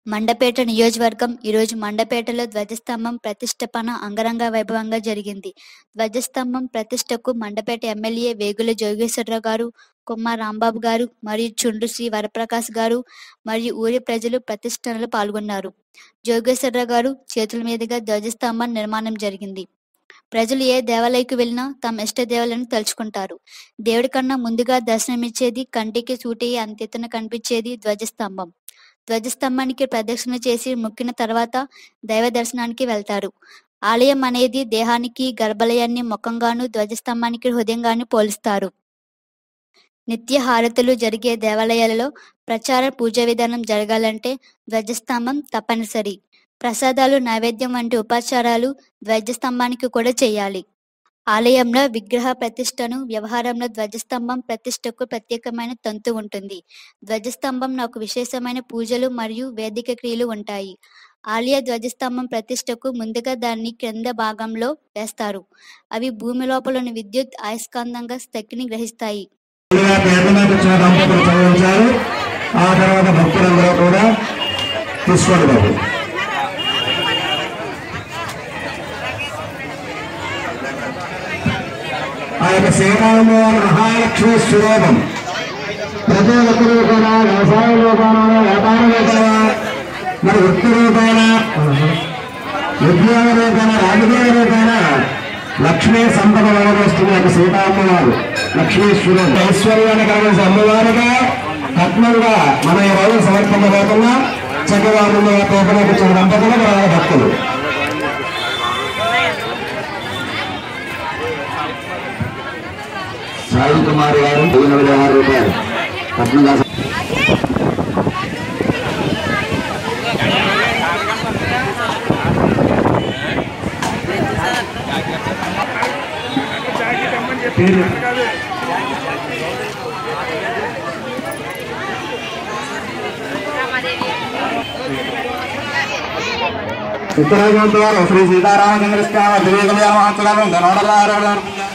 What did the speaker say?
మండపేట నియోజకవర్గం ఈరోజు మండపేటలో ధ్వజస్తంభం ప్రతిష్ఠాపన అంగరంగ వైభవంగా జరిగింది ధ్వజస్తంభం ప్రతిష్టకు మండపేట ఎమ్మెల్యే వేగుల జోగేశ్వరరావు గారు కొమ్మ రాంబాబు గారు మరియు చుండ్రు శ్రీ వరప్రకాష్ గారు మరియు ఊరి ప్రజలు ప్రతిష్టనలో పాల్గొన్నారు జోగేశ్వరరావు గారు చేతుల మీదుగా ధ్వజస్తంభం నిర్మాణం జరిగింది ప్రజలు ఏ దేవాలయకు వెళ్ళినా తమ ఇష్ట దేవాలయాన్ని తలుచుకుంటారు దేవుడి కన్నా ముందుగా దర్శనమిచ్చేది కంటికి సూటి అంతెత్తున కనిపించేది ధ్వజస్తంభం ధ్వజస్తంభానికి ప్రదక్షిణ చేసి మొక్కిన తర్వాత దైవ దర్శనానికి వెళ్తారు ఆలయం అనేది దేహానికి గర్భాలయాన్ని ముఖంగాను ధ్వజస్తంభానికి హృదయంగాను పోలుస్తారు నిత్య హారతులు జరిగే దేవాలయాలలో ప్రచార పూజా విధానం జరగాలంటే ధ్వజస్తంభం తప్పనిసరి ప్రసాదాలు నైవేద్యం వంటి ఉపచారాలు ధ్వజస్తంభానికి కూడా చేయాలి ఆలయంలో విగ్రహ ప్రతిష్టను వ్యవహారంలో ధ్వజస్తంభం ప్రతిష్టకు ప్రత్యేకమైన తంతు ఉంటుంది ధ్వజస్తంభం నాకు విశేషమైన పూజలు మరియు వేదిక క్రియలు ఉంటాయి ఆలయ ధ్వజస్తంభం ప్రతిష్టకు ముందుగా దాన్ని క్రింద భాగంలో వేస్తారు అవి భూమి లోపల విద్యుత్ అయస్కాంతంగా శక్తిని గ్రహిస్తాయి ముందుగా పేద మీద వచ్చిన దంపతులు చదివించారు ఆ తర్వాత భక్తులందరూ కూడా తీసుకోండి బాబు ఆ యొక్క శ్రీరాము మహాలక్ష్మి స్వరూపం ప్రతి ఒక్కరూ కూడా వ్యవసాయ రూపాన వ్యాపార రూపాన మరి వృత్తి రూపాన ఉద్యోగ రూపాన రాజకీయ రూపాన లక్ష్మీ సంపద వస్తుంది ఒక సీతామ్మవారు లక్ష్మీ స్వరూపం ఐశ్వర్యాన్ని కలిగిన అమ్మవారుగా కట్నంగా మన ఈ రోజు సమర్పించబోతున్నాం చక్కగా ముందు పేపర్లకు ఇచ్చిన దంపతులు మన భక్తులు సాయి కుమార్ గారు ఎనిమిది ఆరు రూపాయలు కట్నంగా ఉత్తరాఖండ్ శ్రీ సీతారామచంద్ర స్వామి దివ్య కళ్యాణ మహోత్సవం ధనోడలారు